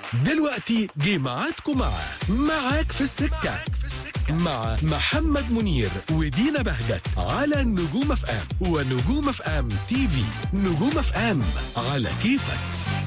دلوقتي جه ميعادكم مع معاك في السكة مع محمد منير ودينا بهجت على نجوم اف ام ونجوم اف ام تي في نجوم اف ام على كيفك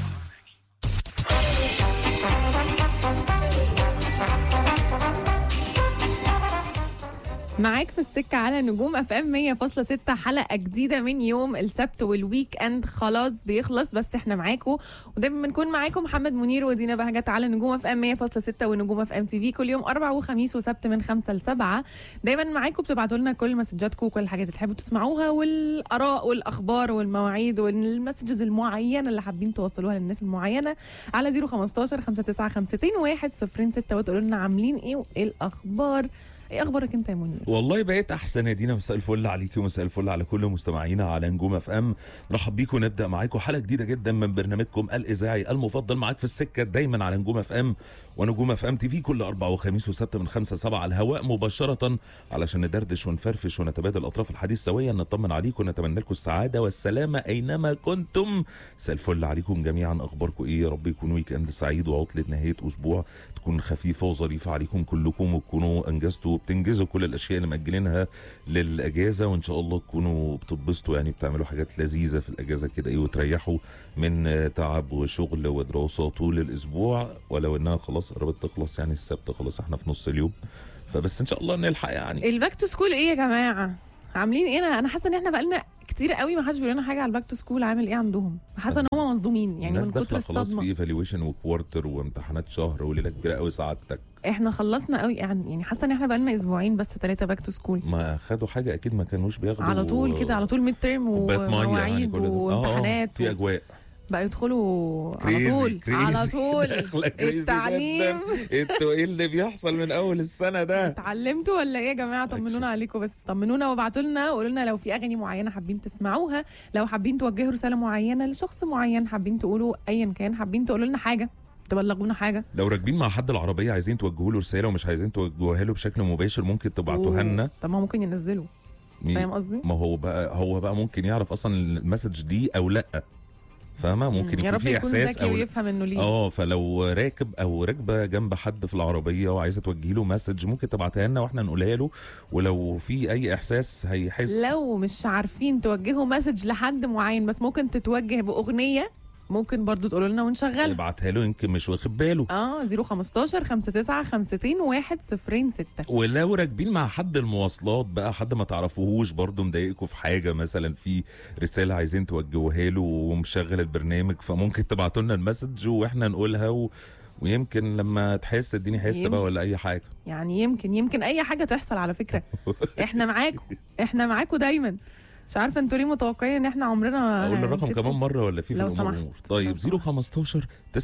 معاك في السكة على نجوم اف ام 100.6 حلقة جديدة من يوم السبت والويك اند خلاص بيخلص بس احنا معاكم ودايما بنكون معاكم محمد منير ودينا بهجت على نجوم اف ام 100.6 ونجوم اف ام تي في كل يوم اربع وخميس وسبت من خمسة لسبعة دايما معاكم بتبعتوا لنا كل مسجاتكم وكل الحاجات اللي تحبوا تسمعوها والاراء والاخبار والمواعيد والمسجز المعينة اللي حابين توصلوها للناس المعينة على 015 59 1 06 وتقولوا لنا عاملين ايه وايه الاخبار ايه اخبارك انت يا منير والله بقيت احسن يا دينا مساء الفل عليكي ومساء الفل على كل مستمعينا على نجوم اف ام نرحب بيكم نبدا معاكم حلقه جديده جدا من برنامجكم الاذاعي المفضل معاك في السكه دايما على نجوم اف ام ونجوم اف ام تي في كل اربع وخميس وسبت من خمسة سبعة على الهواء مباشره علشان ندردش ونفرفش ونتبادل اطراف الحديث سويا نطمن عليكم ونتمنى لكم السعاده والسلامه اينما كنتم مساء الفل عليكم جميعا اخباركم ايه يا رب يكون ويك اند سعيد وعطله نهايه اسبوع تكون خفيفه وظريفه عليكم كلكم وتكونوا انجزتوا وبتنجزوا كل الاشياء اللي مأجلينها للاجازه وان شاء الله تكونوا بتتبسطوا يعني بتعملوا حاجات لذيذه في الاجازه كده ايه وتريحوا من آه، تعب وشغل ودراسه طول الاسبوع ولو انها خلاص قربت تخلص يعني السبت خلاص احنا في نص اليوم فبس ان شاء الله نلحق يعني الباك تو سكول ايه يا جماعه عاملين ايه انا انا حاسه ان احنا بقالنا كتير قوي ما حدش بيقول لنا حاجه على الباك تو سكول عامل ايه عندهم حاسه ان هم مصدومين يعني الناس من كتر داخله خلاص في الصدمه ايفالويشن وكوارتر وامتحانات شهر وليله كبيره قوي سعادتك احنا خلصنا قوي يعني يعني حاسه ان احنا بقالنا اسبوعين بس ثلاثه باك تو سكول ما خدوا حاجه اكيد ما كانوش بياخدوا على طول كده على طول ميد ترم كوباية مية يعني ومواعيد كل ده. آه، آه، وامتحانات في اجواء بقى يدخلوا على كريزي طول كريزي على طول داخلة كريزي التعليم جداً. انتوا ايه اللي بيحصل من اول السنه ده اتعلمتوا ولا ايه يا جماعه طمنونا أكشن. عليكم بس طمنونا وابعتوا لنا وقولوا لنا لو في اغاني معينه حابين تسمعوها لو حابين توجهوا رساله معينه لشخص معين حابين تقولوا ايا كان حابين تقولوا لنا حاجه تبلغونا حاجه لو راكبين مع حد العربيه عايزين توجهوا له رساله ومش عايزين توجهوها له بشكل مباشر ممكن تبعتوها لنا طب ما هو ممكن ينزلوا مي- فاهم قصدي ما هو بقى هو بقى ممكن يعرف اصلا المسج دي او لا فاهمه ممكن يا يكون رب في يكون احساس ذكي او ويفهم انه ليه اه فلو راكب او راكبه جنب حد في العربيه وعايزه توجهي له مسج ممكن تبعتها لنا واحنا نقولها له ولو في اي احساس هيحس لو مش عارفين توجهوا مسج لحد معين بس ممكن تتوجه باغنيه ممكن برضو تقولوا لنا ونشغلها ابعتها له يمكن مش واخد باله اه 015 59 50 1 0 6 ولو راكبين مع حد المواصلات بقى حد ما تعرفوهوش برضه مضايقكم في حاجه مثلا في رساله عايزين توجهوها له ومشغل البرنامج فممكن تبعتوا لنا المسج واحنا نقولها و... ويمكن لما تحس اديني حس يمكن. بقى ولا اي حاجه يعني يمكن يمكن اي حاجه تحصل على فكره احنا معاكم احنا معاكم دايما مش عارفه انتوا ليه متوقعين ان احنا عمرنا اقول الرقم هنسيبكم؟ كمان مره ولا في في لو الامور سمحت. أمور؟ طيب لو سمحت. 015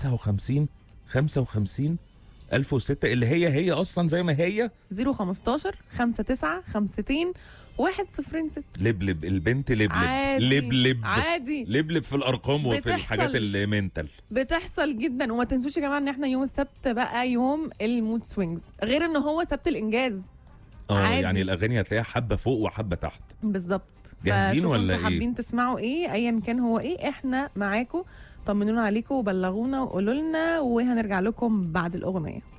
59 55 1006 اللي هي هي اصلا زي ما هي 015 59 50 1 0 6 لبلب البنت لبلب عادي لبلب عادي لبلب في الارقام وفي بتحصل. الحاجات المنتال بتحصل جدا وما تنسوش يا جماعه ان احنا يوم السبت بقى يوم المود سوينجز غير ان هو سبت الانجاز اه عادي. يعني الاغاني هتلاقيها حبه فوق وحبه تحت بالظبط جاهزين فشوفوا ولا انتوا إيه؟ حابين تسمعوا ايه ايا كان هو ايه احنا معاكم طمنونا عليكم وبلغونا وقولوا لنا وهنرجع لكم بعد الاغنيه